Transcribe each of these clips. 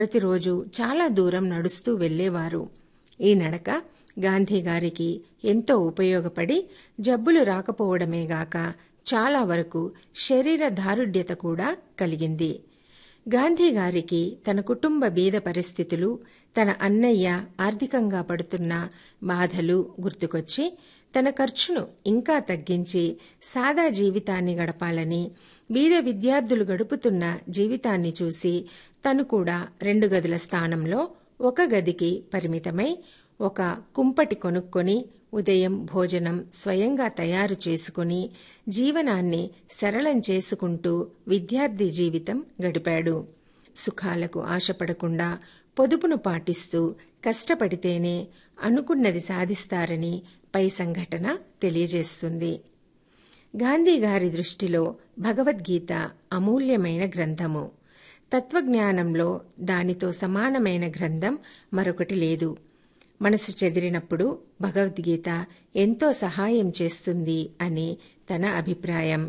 ప్రతిరోజు చాలా దూరం నడుస్తూ వెళ్లేవారు ఈ నడక గాంధీ గారికి ఎంతో ఉపయోగపడి జబ్బులు రాకపోవడమే గాక చాలా వరకు శరీర దారుఢ్యత కూడా కలిగింది గాంధీ గారికి తన కుటుంబ బీద పరిస్థితులు తన అన్నయ్య ఆర్థికంగా పడుతున్న బాధలు గుర్తుకొచ్చి తన ఖర్చును ఇంకా తగ్గించి సాదా జీవితాన్ని గడపాలని బీద విద్యార్థులు గడుపుతున్న జీవితాన్ని చూసి తను కూడా రెండు గదుల స్థానంలో ఒక గదికి పరిమితమై ఒక కుంపటి కొనుక్కొని ఉదయం భోజనం స్వయంగా తయారు చేసుకుని జీవనాన్ని సరళం చేసుకుంటూ విద్యార్థి జీవితం గడిపాడు సుఖాలకు ఆశపడకుండా పొదుపును పాటిస్తూ కష్టపడితేనే అనుకున్నది సాధిస్తారని పై సంఘటన తెలియజేస్తుంది గాంధీ గారి దృష్టిలో భగవద్గీత అమూల్యమైన గ్రంథము తత్వజ్ఞానంలో దానితో సమానమైన గ్రంథం మరొకటి లేదు మనసు చెదిరినప్పుడు భగవద్గీత ఎంతో సహాయం చేస్తుంది అని తన అభిప్రాయం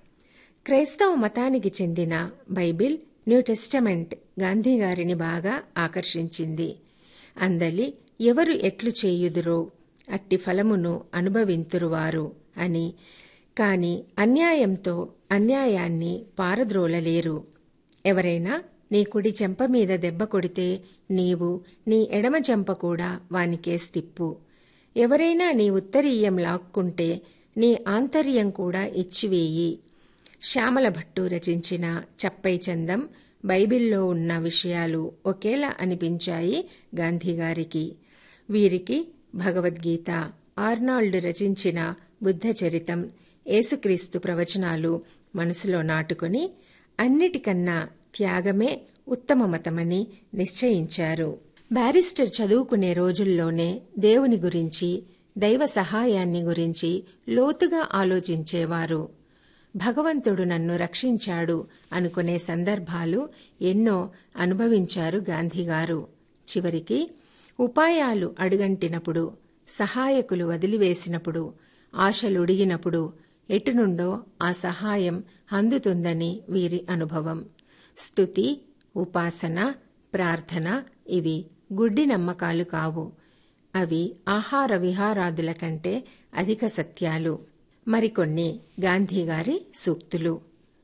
క్రైస్తవ మతానికి చెందిన బైబిల్ న్యూ టెస్టమెంట్ గాంధీ గారిని బాగా ఆకర్షించింది అందలి ఎవరు ఎట్లు చేయుదురో అట్టి ఫలమును అనుభవింతురువారు అని కాని అన్యాయంతో అన్యాయాన్ని పారద్రోలలేరు ఎవరైనా నీ కుడి చెంప మీద దెబ్బ కొడితే నీవు నీ ఎడమ చెంప కూడా వానికేసి తిప్పు ఎవరైనా నీ ఉత్తరీయం లాక్కుంటే నీ ఆంతర్యం కూడా ఇచ్చివేయి శ్యామల భట్టు రచించిన చప్పై చందం బైబిల్లో ఉన్న విషయాలు ఒకేలా అనిపించాయి గాంధీగారికి వీరికి భగవద్గీత ఆర్నాల్డ్ రచించిన బుద్ధ చరితం యేసుక్రీస్తు ప్రవచనాలు మనసులో నాటుకొని అన్నిటికన్నా త్యాగమే ఉత్తమ మతమని నిశ్చయించారు బ్యారిస్టర్ చదువుకునే రోజుల్లోనే దేవుని గురించి దైవ సహాయాన్ని గురించి లోతుగా ఆలోచించేవారు భగవంతుడు నన్ను రక్షించాడు అనుకునే సందర్భాలు ఎన్నో అనుభవించారు గాంధీగారు చివరికి ఉపాయాలు అడుగంటినప్పుడు సహాయకులు వదిలివేసినప్పుడు ఆశలుడిగినప్పుడు ఎటునుండో ఆ సహాయం అందుతుందని వీరి అనుభవం స్తుతి ఉపాసన ప్రార్థన ఇవి గుడ్డి నమ్మకాలు కావు అవి ఆహార విహారాదుల కంటే అధిక సత్యాలు మరికొన్ని గాంధీగారి సూక్తులు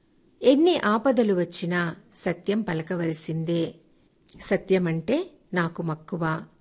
ఎన్ని ఆపదలు వచ్చినా సత్యం పలకవలసిందే సత్యమంటే నాకు మక్కువ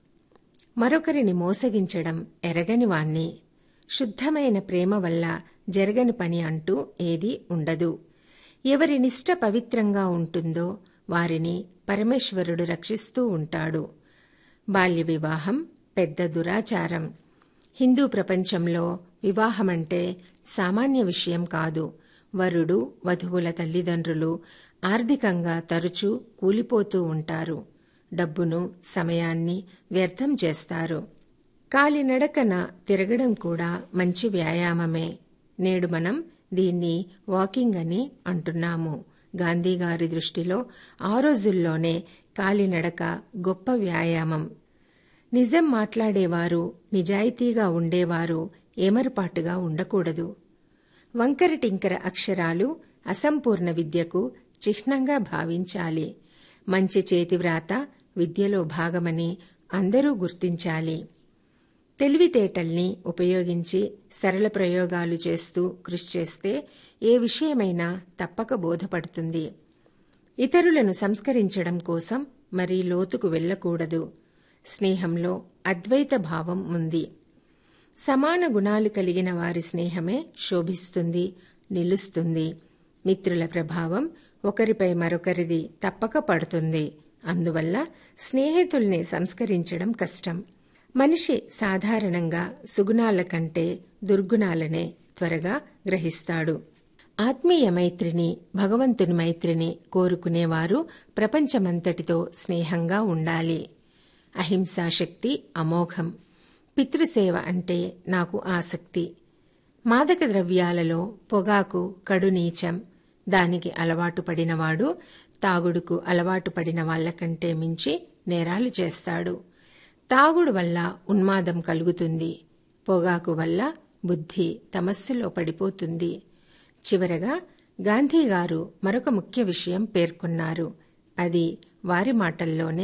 మరొకరిని మోసగించడం ఎరగని వాణ్ణి శుద్ధమైన ప్రేమ వల్ల జరగని పని అంటూ ఏదీ ఉండదు ఎవరి నిష్ట పవిత్రంగా ఉంటుందో వారిని పరమేశ్వరుడు రక్షిస్తూ ఉంటాడు బాల్య వివాహం పెద్ద దురాచారం హిందూ ప్రపంచంలో వివాహమంటే సామాన్య విషయం కాదు వరుడు వధువుల తల్లిదండ్రులు ఆర్థికంగా తరచూ కూలిపోతూ ఉంటారు డబ్బును సమయాన్ని వ్యర్థం చేస్తారు కాలినడకన తిరగడం కూడా మంచి వ్యాయామమే నేడు మనం దీన్ని వాకింగ్ అని అంటున్నాము గాంధీగారి దృష్టిలో ఆ రోజుల్లోనే కాలినడక గొప్ప వ్యాయామం నిజం మాట్లాడేవారు నిజాయితీగా ఉండేవారు ఏమరుపాటుగా ఉండకూడదు వంకర టింకర అక్షరాలు అసంపూర్ణ విద్యకు చిహ్నంగా భావించాలి మంచి చేతివ్రాత విద్యలో భాగమని అందరూ గుర్తించాలి తెలివితేటల్ని ఉపయోగించి సరళ ప్రయోగాలు చేస్తూ కృషి చేస్తే ఏ విషయమైనా తప్పక బోధపడుతుంది ఇతరులను సంస్కరించడం కోసం మరీ లోతుకు వెళ్ళకూడదు స్నేహంలో అద్వైత భావం ఉంది సమాన గుణాలు కలిగిన వారి స్నేహమే శోభిస్తుంది నిలుస్తుంది మిత్రుల ప్రభావం ఒకరిపై మరొకరిది తప్పక పడుతుంది అందువల్ల స్నేహితుల్ని సంస్కరించడం కష్టం మనిషి సాధారణంగా సుగుణాల కంటే దుర్గుణాలనే త్వరగా గ్రహిస్తాడు ఆత్మీయ మైత్రిని భగవంతుని మైత్రిని కోరుకునేవారు ప్రపంచమంతటితో స్నేహంగా ఉండాలి అహింసాశక్తి అమోఘం పితృసేవ అంటే నాకు ఆసక్తి మాదక ద్రవ్యాలలో పొగాకు కడునీచం దానికి అలవాటు పడినవాడు తాగుడుకు అలవాటు పడిన వాళ్లకంటే మించి నేరాలు చేస్తాడు తాగుడు వల్ల ఉన్మాదం కలుగుతుంది పొగాకు వల్ల బుద్ధి తమస్సులో పడిపోతుంది చివరగా గాంధీగారు మరొక ముఖ్య విషయం పేర్కొన్నారు అది వారి మాటల్లోనే